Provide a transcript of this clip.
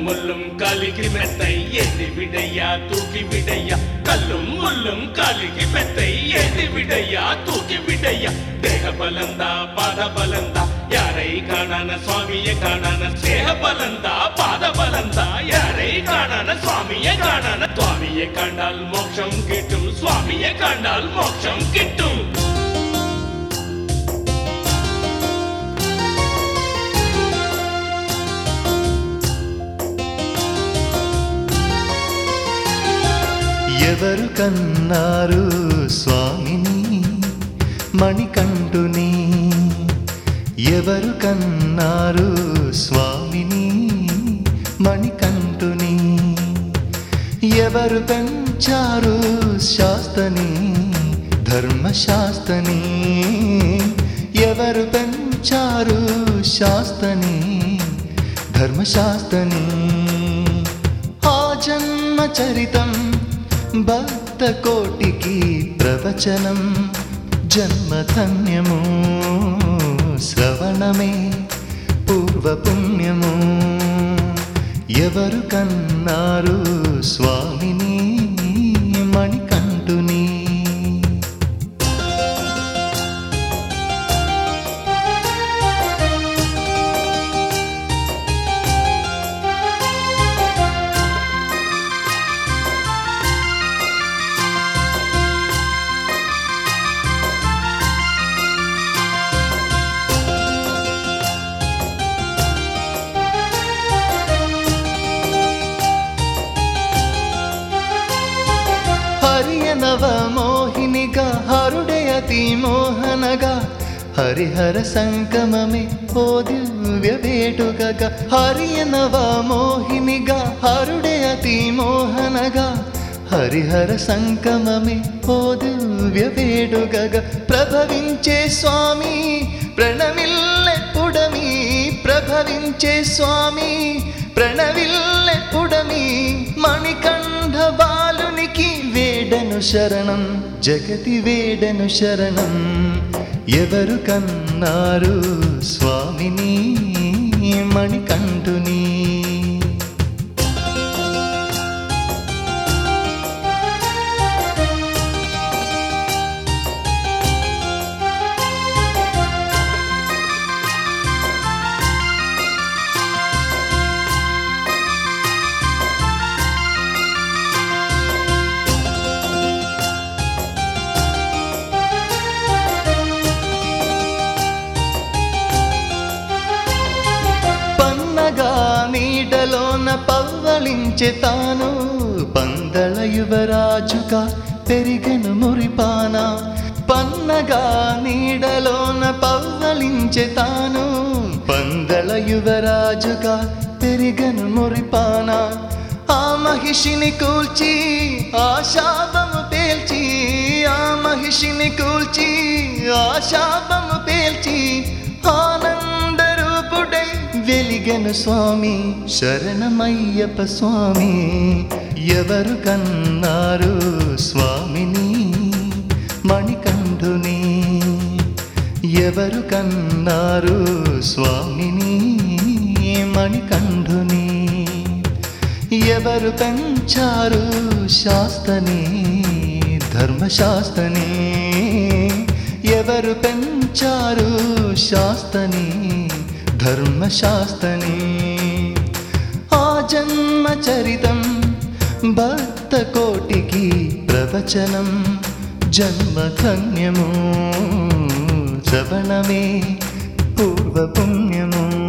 முள்ளும் காலிக்கு மெத்தை ஏந்தி விடையா தூக்கி விடையா கல்லும் முள்ளும் காலிக்கு மெத்தை ஏந்தி விடையா தூக்கி விடையா தேக பலந்தா பாத பலந்தா யாரை காணான சுவாமியை காணான தேக பலந்தா பாத பலந்தா யாரை காணான சுவாமியை காணான சுவாமியை கண்டால் மோட்சம் கிட்டும் சுவாமியை கண்டால் மோட்சம் கிட்டும் ఎవరు కన్నారు స్వామిని మణికంఠుని ఎవరు కన్నారు స్వామిని మణికంఠుని ఎవరు పెంచారు శాస్తని ధర్మశాస్త్రని ఎవరు పెంచారు శాస్తని ధర్మశాస్త్రని ఆ జన్మ చరితం భక్త కోటికి ప్రవచనం జన్మధన్యము శ్రవణమే పూర్వపుణ్యము ఎవరు కన్నారు స్వామిని మణికంఠుని హరియనవ మోహినిగా హరుడే అతి మోహనగా హరిహర సంగమమే ఓ దివ్య వేటుకగా హరియనవ మోహినిగా హరుడే అతి మోహనగా హరిహర సంగమమే ఓ దివ్య వేడుగగా ప్రభవించే స్వామి ప్రణమిల్లెప్పుడమి ప్రభవించే స్వామి ప్రణవిల్లెప్పుడమి మణికంఠ బాలునికి వేడను శరణం జగతి వేడను శరణం ఎవరు కన్నారు స్వామిని మణికంఠుని పన్నగా నీడలోన పవ్వళించె తాను పందళ యువరాజుగా పెరిగను మురిపాన పన్నగా నీడలోన పవ్వళించె తాను పందళ యువరాజుగా పెరిగను మురిపాన ఆ మహిషిని కూల్చి ఆ శాపము పేల్చి ఆ మహిషిని కూల్చి ఆ శాపము పేల్చి ఆనంద రూపుడై వెలిగను స్వామి శరణమయ్యప్ప స్వామి ఎవరు కన్నారు స్వామిని మణికంఠుని ఎవరు కన్నారు స్వామిని మణికంఠుని ఎవరు పెంచారు శాస్త్రని ధర్మశాస్త్రని ఎవరు పెంచారు శాస్త్రని ధర్మశాస్త్రని ఆ జన్మ చరితం భక్త కోటికి ప్రవచనం జన్మధన్యము శ్రవణమే పూర్వపుణ్యము